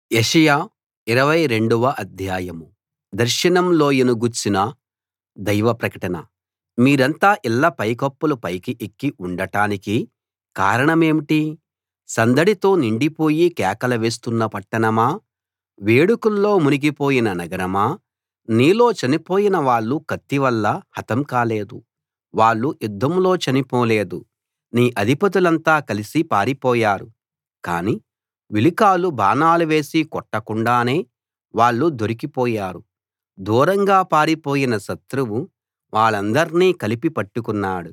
యెషయా ఇరవై రెండవ అధ్యాయం దర్శనం లోయను గూర్చిన దైవ ప్రకటన మీరంతా ఇళ్ళ పైకప్పుల పైకి ఎక్కి ఉండటానికి కారణమేమిటి సందడితో నిండిపోయి కేకలు వేస్తున్న పట్టణమా వేడుకల్లో మునిగిపోయిన నగరమా నీలో చనిపోయిన వాళ్ళు కత్తి వల్ల హతం కాలేదు వాళ్ళు యుద్ధంలో చనిపోలేదు నీ అధిపతులంతా కలిసి పారిపోయారు కానీ విలుకాళ్ళు బాణాలు వేసి కొట్టకుండానే వాళ్ళు దొరికిపోయారు దూరంగా పారిపోయిన శత్రువు వాళ్ళందర్నీ కలిపి పట్టుకున్నాడు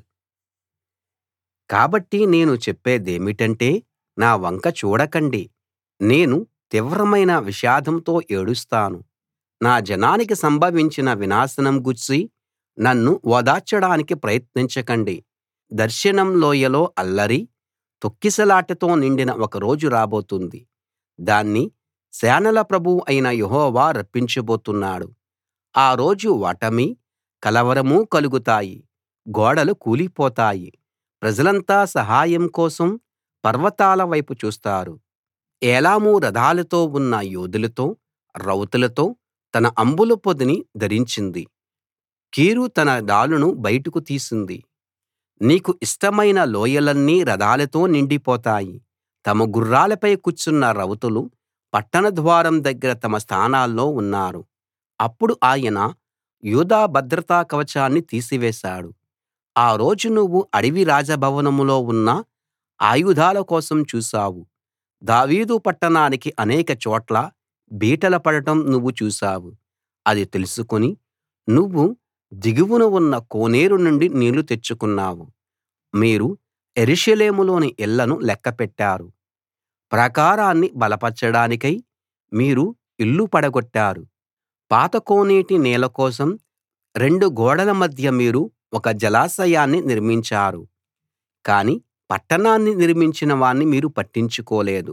కాబట్టి నేను చెప్పేదేమిటంటే నా వంక చూడకండి నేను తీవ్రమైన విషాదంతో ఏడుస్తాను నా జనానికి సంభవించిన వినాశనం గూర్చి నన్ను ఓదార్చడానికి ప్రయత్నించకండి దర్శనం లోయలో అల్లరి తొక్కిసలాటతో నిండిన ఒక రోజు రాబోతుంది దాన్ని సేనల ప్రభువు అయిన యెహోవా రప్పించబోతున్నాడు ఆ రోజు ఓటమీ కలవరమూ కలుగుతాయి గోడలు కూలిపోతాయి ప్రజలంతా సహాయం కోసం పర్వతాల వైపు చూస్తారు ఏలాము రథాలతో ఉన్న యోధులతో రౌతులతో తన అంబుల పొదిని ధరించింది కీరు తన డాలును బయటకు తీసింది నీకు ఇష్టమైన లోయలన్నీ రథాలతో నిండిపోతాయి తమ గుర్రాలపై కూర్చున్న రౌతులు పట్టణ ద్వారం దగ్గర తమ స్థానాల్లో ఉన్నారు అప్పుడు ఆయన యూదా భద్రతా కవచాన్ని తీసివేశాడు ఆ రోజు నువ్వు అడవి రాజభవనంలో ఉన్న ఆయుధాల కోసం చూశావు దావీదు పట్టణానికి అనేక చోట్ల బీటలు పడటం నువ్వు చూశావు అది తెలుసుకుని నువ్వు దిగువన ఉన్న కోనేరు నుండి నీళ్లు తెచ్చుకున్నావు మీరు యెరూషలేములోని ఇళ్ళను లెక్కపెట్టారు ప్రాకారాన్ని బలపరచడానికై మీరు ఇల్లు పడగొట్టారు పాత కోనేటి నీళ్ల కోసం రెండు గోడల మధ్య మీరు ఒక జలాశయాన్ని నిర్మించారు కానీ పట్టణాన్ని నిర్మించిన వాణ్ణి మీరు పట్టించుకోలేదు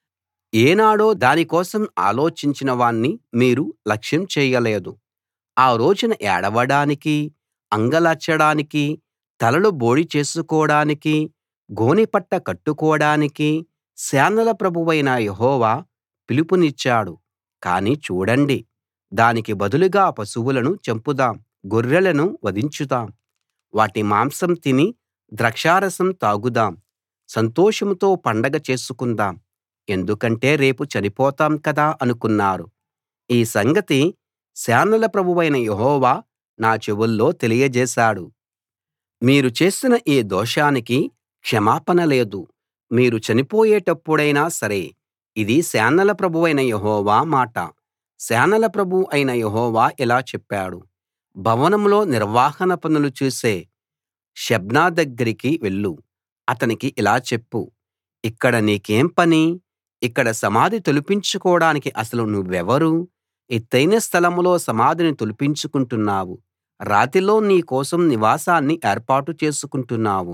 ఏనాడో దాని కోసం ఆలోచించిన వాణ్ణి మీరు లక్ష్యం చేయలేదు ఆ రోజున ఏడవడానికీ అంగలార్చడానికీ తలలు బోడి చేసుకోడానికీ గోనెపట్ట కట్టుకోడానికీ సేనల ప్రభువైన యెహోవా పిలుపునిచ్చాడు కానీ చూడండి దానికి బదులుగా పశువులను చంపుదాం గొర్రెలను వధించుదాం వాటి మాంసం తిని ద్రాక్షారసం తాగుదాం సంతోషంతో పండగ చేసుకుందాం ఎందుకంటే రేపు చనిపోతాం కదా అనుకున్నారు ఈ సంగతి సేనల ప్రభువైన యెహోవా నా చెవుల్లో తెలియజేశాడు మీరు చేసిన ఈ దోషానికి క్షమాపణ లేదు మీరు చనిపోయేటప్పుడైనా సరే ఇది సేనల ప్రభువైన యెహోవా మాట సేనల ప్రభువు అయిన యెహోవా ఇలా చెప్పాడు భవనంలో నిర్వహణ పనులు చూసే షెబ్నా దగ్గరికి వెళ్ళు అతనికి ఇలా చెప్పు ఇక్కడ నీకేం పని ఇక్కడ సమాధి తొలిపించుకోడానికి అసలు నువ్వెవరు ఎత్తయిన స్థలంలో సమాధిని తొలిపించుకుంటున్నావు రాతిలో నీ కోసం నివాసాన్ని ఏర్పాటు చేసుకుంటున్నావు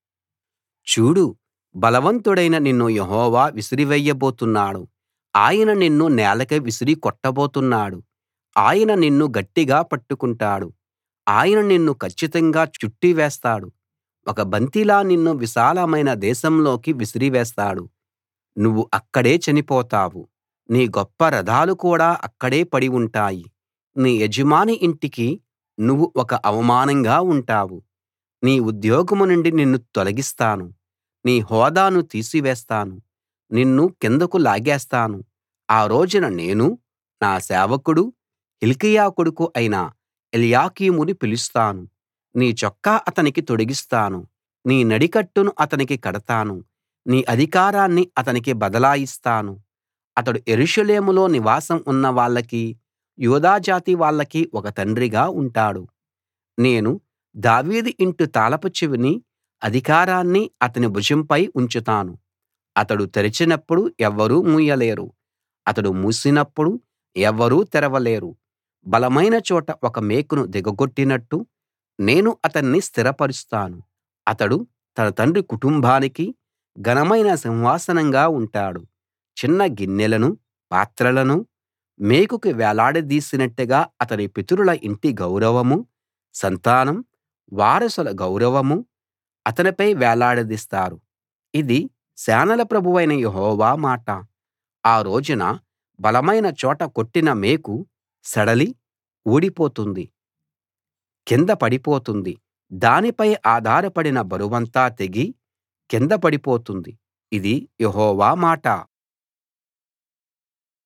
చూడు బలవంతుడైన నిన్ను యెహోవా విసిరివేయబోతున్నాడు ఆయన నిన్ను నేలకి విసిరి కొట్టబోతున్నాడు ఆయన నిన్ను గట్టిగా పట్టుకుంటాడు ఆయన నిన్ను కచ్చితంగా చుట్టి వేస్తాడు ఒక బంతిలా నిన్ను విశాలమైన దేశంలోకి విసిరివేస్తాడు నువ్వు అక్కడే చనిపోతావు నీ గొప్ప రథాలు కూడా అక్కడే పడి ఉంటాయి నీ యజమాని ఇంటికి నువ్వు ఒక అవమానంగా ఉంటావు నీ ఉద్యోగం నుండి నిన్ను తొలగిస్తాను నీ హోదాను తీసివేస్తాను నిన్ను కిందకు లాగేస్తాను ఆ రోజున నేను నా సేవకుడు హిల్కీయా కొడుకు అయిన ఎల్యాకీముని పిలుస్తాను నీ చొక్కా అతనికి తొడిగిస్తాను నీ నడికట్టును అతనికి కడతాను నీ అధికారాన్ని అతనికి బదలాయిస్తాను అతడు యెరూషలేములో నివాసం ఉన్న వాళ్ళకీ యూదా జాతి వాళ్ళకీ ఒక తండ్రిగా ఉంటాడు నేను దావీదు ఇంటి తాళపు చెవిని అధికారాన్ని అతని భుజంపై ఉంచుతాను అతడు తెరచినప్పుడు ఎవ్వరూ మూయలేరు అతడు మూసినప్పుడు ఎవ్వరూ తెరవలేరు బలమైన చోట ఒక మేకును దిగగొట్టినట్టు నేను అతన్ని స్థిరపరుస్తాను అతడు తన తండ్రి కుటుంబానికి ఘనమైన సింహాసనంగా ఉంటాడు చిన్న గిన్నెలను పాత్రలను మేకుకి వేలాడదీసినట్టుగా అతని పితరుల ఇంటి గౌరవమూ సంతానం వారసుల గౌరవమూ అతనిపై వేలాడదీస్తారు ఇది సేనల ప్రభువైన యెహోవా మాట ఆ రోజున బలమైన చోట కొట్టిన మేకు సడలి ఊడిపోతుంది కింద పడిపోతుంది దానిపై ఆధారపడిన బరువంతా తెగి కింద పడిపోతుంది ఇది యెహోవా మాట